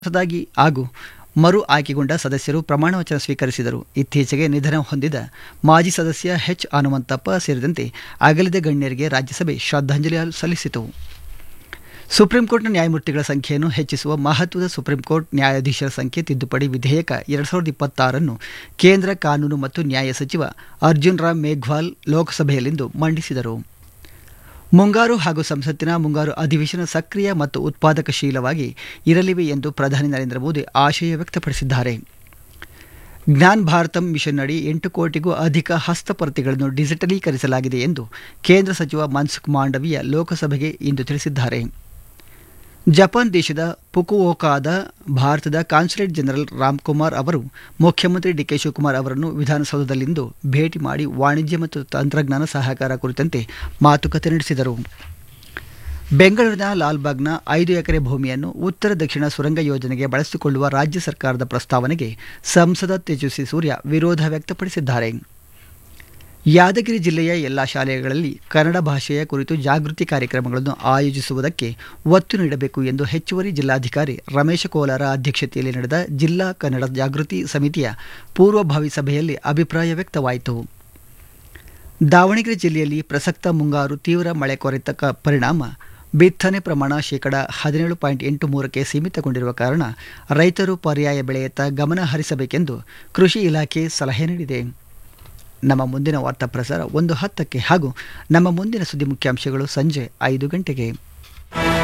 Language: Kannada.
ಹೊಸದಾಗಿ ಹಾಗೂ ಮರು ಆಯ್ಕೆಗೊಂಡ ಸದಸ್ಯರು ಪ್ರಮಾಣವಚನ ಸ್ವೀಕರಿಸಿದರು ಇತ್ತೀಚೆಗೆ ನಿಧನ ಹೊಂದಿದ ಮಾಜಿ ಸದಸ್ಯ ಎಚ್ ಹನುಮಂತಪ್ಪ ಸೇರಿದಂತೆ ಅಗಲಿದ ಗಣ್ಯರಿಗೆ ರಾಜ್ಯಸಭೆ ಶ್ರದ್ಧಾಂಜಲಿ ಸಲ್ಲಿಸಿತು ಸುಪ್ರೀಂ ಕೋರ್ಟ್ನ ನ್ಯಾಯಮೂರ್ತಿಗಳ ಸಂಖ್ಯೆಯನ್ನು ಹೆಚ್ಚಿಸುವ ಮಹತ್ವದ ಸುಪ್ರೀಂ ಕೋರ್ಟ್ ನ್ಯಾಯಾಧೀಶರ ಸಂಖ್ಯೆ ತಿದ್ದುಪಡಿ ವಿಧೇಯಕ ಎರಡು ಸಾವಿರದ ಇಪ್ಪತ್ತಾರನ್ನು ಕೇಂದ್ರ ಕಾನೂನು ಮತ್ತು ನ್ಯಾಯ ಸಚಿವ ಅರ್ಜುನ್ ರಾಮ್ ಮೇಘ್ವಾಲ್ ಲೋಕಸಭೆಯಲ್ಲಿಂದು ಮಂಡಿಸಿದರು ಮುಂಗಾರು ಹಾಗೂ ಸಂಸತ್ತಿನ ಮುಂಗಾರು ಅಧಿವೇಶನ ಸಕ್ರಿಯ ಮತ್ತು ಉತ್ಪಾದಕಶೀಲವಾಗಿ ಇರಲಿವೆ ಎಂದು ಪ್ರಧಾನಿ ನರೇಂದ್ರ ಮೋದಿ ಆಶಯ ವ್ಯಕ್ತಪಡಿಸಿದ್ದಾರೆ ಜ್ಞಾನ್ ಭಾರತಂ ಮಿಷನ್ ಅಡಿ ಎಂಟು ಕೋಟಿಗೂ ಅಧಿಕ ಹಸ್ತಪ್ರತಿಗಳನ್ನು ಡಿಜಿಟಲೀಕರಿಸಲಾಗಿದೆ ಎಂದು ಕೇಂದ್ರ ಸಚಿವ ಮನ್ಸುಖ್ ಮಾಂಡವೀಯ ಲೋಕಸಭೆಗೆ ಇಂದು ತಿಳಿಸಿದ್ದಾರೆ ಜಪಾನ್ ದೇಶದ ಫುಕುವೋಕಾದ ಭಾರತದ ಕಾನ್ಸುಲೇಟ್ ಜನರಲ್ ರಾಮ್ಕುಮಾರ್ ಅವರು ಮುಖ್ಯಮಂತ್ರಿ ಡಿಕೆ ಶಿವಕುಮಾರ್ ಅವರನ್ನು ವಿಧಾನಸೌಧದಲ್ಲಿಂದು ಭೇಟಿ ಮಾಡಿ ವಾಣಿಜ್ಯ ಮತ್ತು ತಂತ್ರಜ್ಞಾನ ಸಹಕಾರ ಕುರಿತಂತೆ ಮಾತುಕತೆ ನಡೆಸಿದರು ಬೆಂಗಳೂರಿನ ಲಾಲ್ಬಾಗ್ನ ಐದು ಎಕರೆ ಭೂಮಿಯನ್ನು ಉತ್ತರ ದಕ್ಷಿಣ ಸುರಂಗ ಯೋಜನೆಗೆ ಬಳಸಿಕೊಳ್ಳುವ ರಾಜ್ಯ ಸರ್ಕಾರದ ಪ್ರಸ್ತಾವನೆಗೆ ಸಂಸದ ತೇಜಸ್ವಿ ಸೂರ್ಯ ವಿರೋಧ ವ್ಯಕ್ತಪಡಿಸಿದ್ದಾರೆ ಯಾದಗಿರಿ ಜಿಲ್ಲೆಯ ಎಲ್ಲ ಶಾಲೆಗಳಲ್ಲಿ ಕನ್ನಡ ಭಾಷೆಯ ಕುರಿತು ಜಾಗೃತಿ ಕಾರ್ಯಕ್ರಮಗಳನ್ನು ಆಯೋಜಿಸುವುದಕ್ಕೆ ಒತ್ತು ನೀಡಬೇಕು ಎಂದು ಹೆಚ್ಚುವರಿ ಜಿಲ್ಲಾಧಿಕಾರಿ ರಮೇಶ ಕೋಲಾರ ಅಧ್ಯಕ್ಷತೆಯಲ್ಲಿ ನಡೆದ ಜಿಲ್ಲಾ ಕನ್ನಡ ಜಾಗೃತಿ ಸಮಿತಿಯ ಪೂರ್ವಭಾವಿ ಸಭೆಯಲ್ಲಿ ಅಭಿಪ್ರಾಯ ವ್ಯಕ್ತವಾಯಿತು ದಾವಣಗೆರೆ ಜಿಲ್ಲೆಯಲ್ಲಿ ಪ್ರಸಕ್ತ ಮುಂಗಾರು ತೀವ್ರ ಮಳೆ ಕೊರೆತ ಕ- ಪರಿಣಾಮ ಬಿತ್ತನೆ ಪ್ರಮಾಣ ಶೇಕಡ ಹದಿನೇಳು ಪಾಯಿಂಟ್ ಎಂಟು ಮೂರಕ್ಕೆ ಸೀಮಿತಗೊಂಡಿರುವ ಕಾರಣ ರೈತರು ಪರ್ಯಾಯ ಬೆಳೆಯತ್ತ ಗಮನ ಹರಿಸಬೇಕೆಂದು ಕೃಷಿ ಇಲಾಖೆ ಸಲಹೆ ನೀಡಿದೆ ನಮ್ಮ ಮುಂದಿನ ವಾರ್ತಾ ಪ್ರಸಾರ ಒಂದು ಹತ್ತಕ್ಕೆ ಹಾಗೂ ನಮ್ಮ ಮುಂದಿನ ಸುದ್ದಿ ಮುಖ್ಯಾಂಶಗಳು ಸಂಜೆ ಐದು ಗಂಟೆಗೆ